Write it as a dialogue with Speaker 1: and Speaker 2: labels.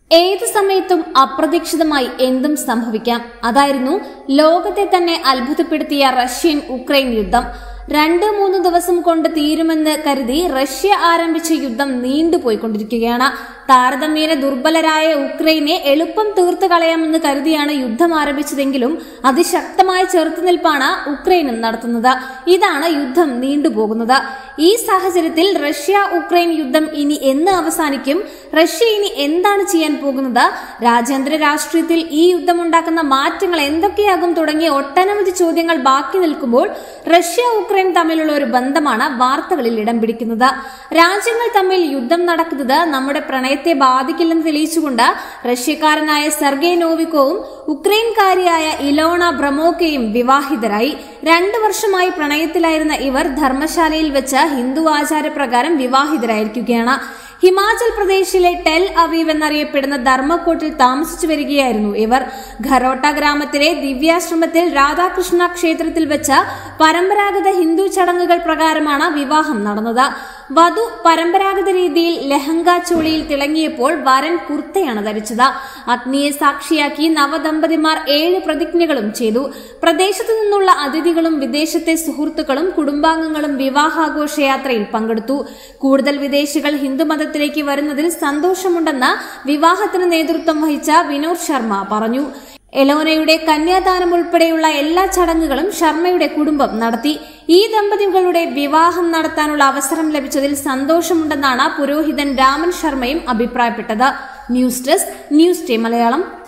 Speaker 1: ഏത് സമയത്തും അപ്രതീക്ഷിതമായി എന്തും സംഭവിക്കാം അതായിരുന്നു ലോകത്തെ തന്നെ അത്ഭുതപ്പെടുത്തിയ റഷ്യൻ ഉക്രൈൻ യുദ്ധം രണ്ട് മൂന്ന് ദിവസം കൊണ്ട് തീരുമെന്ന് കരുതി റഷ്യ ആരംഭിച്ച യുദ്ധം നീണ്ടുപോയിക്കൊണ്ടിരിക്കുകയാണ് താരതമ്യേന ദുർബലരായ ഉക്രൈനെ എളുപ്പം തീർത്തു കളയാമെന്ന് കരുതിയാണ് യുദ്ധം ആരംഭിച്ചതെങ്കിലും അതിശക്തമായ ചെറുത്തുനിൽപ്പാണ് ഉക്രൈനും നടത്തുന്നത് ഇതാണ് യുദ്ധം നീണ്ടുപോകുന്നത് ഈ സാഹചര്യത്തിൽ റഷ്യ ഉക്രൈൻ യുദ്ധം ഇനി എന്ന് അവസാനിക്കും റഷ്യ ഇനി എന്താണ് ചെയ്യാൻ പോകുന്നത് രാജ്യാന്തര രാഷ്ട്രീയത്തിൽ ഈ യുദ്ധമുണ്ടാക്കുന്ന മാറ്റങ്ങൾ എന്തൊക്കെയാകും തുടങ്ങിയ ഒട്ടനവധി ചോദ്യങ്ങൾ ബാക്കി നിൽക്കുമ്പോൾ റഷ്യ ഉക്രൈൻ തമ്മിലുള്ള ഒരു ബന്ധമാണ് വാർത്തകളിൽ ഇടം പിടിക്കുന്നത് രാജ്യങ്ങൾ തമ്മിൽ യുദ്ധം നടക്കുന്നത് നമ്മുടെ പ്രണയത്തെ ബാധിക്കില്ലെന്ന് തെളിയിച്ചുകൊണ്ട് റഷ്യക്കാരനായ സെർഗേ നോവിക്കോവും ഉക്രൈൻകാരിയായ ഇലോണ ബ്രമോക്കയും വിവാഹിതരായി രണ്ടു വർഷമായി പ്രണയത്തിലായിരുന്ന ഇവർ ധർമ്മശാലയിൽ വെച്ച് ഹിന്ദു ആചാരപ്രകാരം വിവാഹിതരായിരിക്കുകയാണ് ഹിമാചൽ പ്രദേശിലെ ടെൽ അവീവ് എന്നറിയപ്പെടുന്ന ധർമ്മക്കോട്ടിൽ താമസിച്ചു വരികയായിരുന്നു ഇവർ ഖരോട്ട ഗ്രാമത്തിലെ ദിവ്യാശ്രമത്തിൽ രാധാകൃഷ്ണ ക്ഷേത്രത്തിൽ വെച്ച് പരമ്പരാഗത ഹിന്ദു ചടങ്ങുകൾ പ്രകാരമാണ് വിവാഹം നടന്നത് വധു പരമ്പരാഗത രീതിയിൽ ലഹങ്ക ചോളിയിൽ തിളങ്ങിയപ്പോൾ വരൻ കുർത്തയാണ് ധരിച്ചത് അഗ്നിയെ സാക്ഷിയാക്കി നവദമ്പതിമാർ ഏഴ് പ്രതിജ്ഞകളും ചെയ്തു പ്രദേശത്തു നിന്നുള്ള അതിഥികളും വിദേശത്തെ സുഹൃത്തുക്കളും കുടുംബാംഗങ്ങളും വിവാഹാഘോഷയാത്രയിൽ പങ്കെടുത്തു കൂടുതൽ വിദേശികൾ ഹിന്ദുമതത്തിലേക്ക് വരുന്നതിൽ സന്തോഷമുണ്ടെന്ന് വിവാഹത്തിന് നേതൃത്വം വഹിച്ച വിനോദ് ശർമ്മ പറഞ്ഞു എലോനയുടെ കന്യാദാനം ഉൾപ്പെടെയുള്ള എല്ലാ ചടങ്ങുകളും ശർമ്മയുടെ കുടുംബം നടത്തി ഈ ദമ്പതികളുടെ വിവാഹം നടത്താനുള്ള അവസരം ലഭിച്ചതിൽ സന്തോഷമുണ്ടെന്നാണ് പുരോഹിതൻ രാമൻ ശർമ്മയും അഭിപ്രായപ്പെട്ടത് news desk news day Malayalam